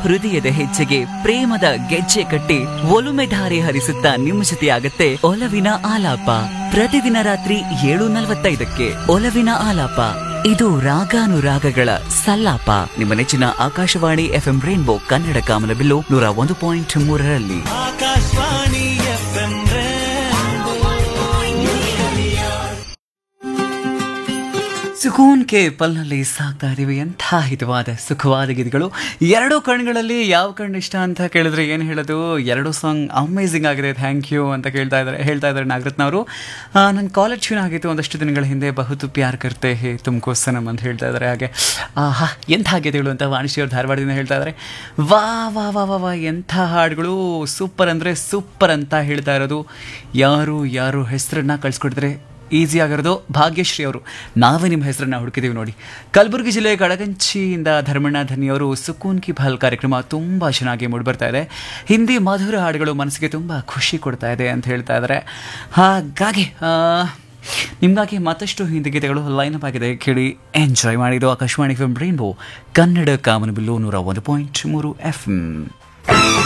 ಹೃದಯದ ಹೆಜ್ಜೆಗೆ ಪ್ರೇಮದ ಗೆಜ್ಜೆ ಕಟ್ಟಿ ಒಲುಮೆ ಧಾರೆ ಹರಿಸುತ್ತಾ ನಿಮ್ಮ ಜೊತೆಯಾಗತ್ತೆ ಒಲವಿನ ಆಲಾಪ ಪ್ರತಿದಿನ ರಾತ್ರಿ ಏಳು ನಲವತ್ತೈದಕ್ಕೆ ಒಲವಿನ ಆಲಾಪ ಇದು ರಾಗಾನುರಾಗಗಳ ಸಲ್ಲಾಪ ನಿಮ್ಮ ನೆಚ್ಚಿನ ಆಕಾಶವಾಣಿ ಎಫ್ಎಂ ರೈನ್ಬೋ ಕನ್ನಡ ಕಾಮನಬಿಲ್ಲು ನೂರ ಒಂದು ಪಾಯಿಂಟ್ ಮೂರರಲ್ಲಿ ಆಕಾಶವಾಣಿ ಎಫ್ಎಂ ಸುಕೂನ್ ಕೆ ಪಲ್ನಲ್ಲಿ ಸಾಕ್ತಾ ಇದೀವಿ ಎಂಥ ಹಿತವಾದ ಸುಖವಾದ ಗೀತೆಗಳು ಎರಡು ಕಣ್ಗಳಲ್ಲಿ ಯಾವ ಕಣ್ಣು ಇಷ್ಟ ಅಂತ ಕೇಳಿದ್ರೆ ಏನು ಹೇಳೋದು ಎರಡು ಸಾಂಗ್ ಅಮೇಝಿಂಗ್ ಆಗಿದೆ ಥ್ಯಾಂಕ್ ಯು ಅಂತ ಕೇಳ್ತಾ ಇದ್ದಾರೆ ಹೇಳ್ತಾ ಇದ್ದಾರೆ ನಾಗರತ್ನವರು ನನ್ನ ಕಾಲೇಜ್ ಟ್ಯೂನ್ ಆಗಿತ್ತು ಒಂದಷ್ಟು ದಿನಗಳ ಹಿಂದೆ ಬಹುತು ಪ್ಯಾರ್ ಕರ್ತೆ ಹೇ ತುಮಕೋ ಸನಮ್ ಅಂತ ಹೇಳ್ತಾ ಇದ್ದಾರೆ ಹಾಗೆ ಆಹಾ ಎಂಥ ಗೀತೆಗಳು ಅಂತ ವಾಣಿಶ್ಯವ್ರು ಧಾರವಾಡದಿಂದ ಹೇಳ್ತಾ ಇದ್ದಾರೆ ವಾ ವಾ ವಾ ವಾ ವಾ ಎಂಥ ಹಾಡುಗಳು ಸೂಪರ್ ಅಂದರೆ ಸೂಪರ್ ಅಂತ ಹೇಳ್ತಾ ಇರೋದು ಯಾರು ಯಾರು ಹೆಸರನ್ನ ಕಳಿಸ್ಕೊಡ್ತಾರೆ ಈಸಿ ಆಗಿರೋದು ಭಾಗ್ಯಶ್ರೀ ಅವರು ನಾವೇ ನಿಮ್ಮ ಹೆಸರನ್ನ ಹುಡುಕಿದ್ದೀವಿ ನೋಡಿ ಕಲಬುರಗಿ ಜಿಲ್ಲೆ ಕಡಗಂಚಿಯಿಂದ ಧರ್ಮಣ್ಣ ಧನಿಯವರು ಸುಕೂನ್ ಕಿ ಫಲ್ ಕಾರ್ಯಕ್ರಮ ತುಂಬ ಚೆನ್ನಾಗಿ ಮೂಡಿಬರ್ತಾ ಇದೆ ಹಿಂದಿ ಮಧುರ ಹಾಡುಗಳು ಮನಸ್ಸಿಗೆ ತುಂಬ ಖುಷಿ ಕೊಡ್ತಾ ಇದೆ ಅಂತ ಹೇಳ್ತಾ ಇದ್ದಾರೆ ಹಾಗಾಗಿ ಆ, ನಿಮಗಾಗಿ ಮತ್ತಷ್ಟು ಹಿಂದಿ ಗೀತೆಗಳು ಲೈನ್ ಅಪ್ ಆಗಿದೆ ಕೇಳಿ ಎಂಜಾಯ್ ಮಾಡಿದ್ದು ಆಕಾಶವಾಣಿ ಫಿಲ್ಮ್ ರೈನ್ಬೋ ಕನ್ನಡ ಕಾಮನಬಿಲ್ಲು ನೂರ ಒಂದು ಪಾಯಿಂಟ್ ಮೂರು ಎಫ್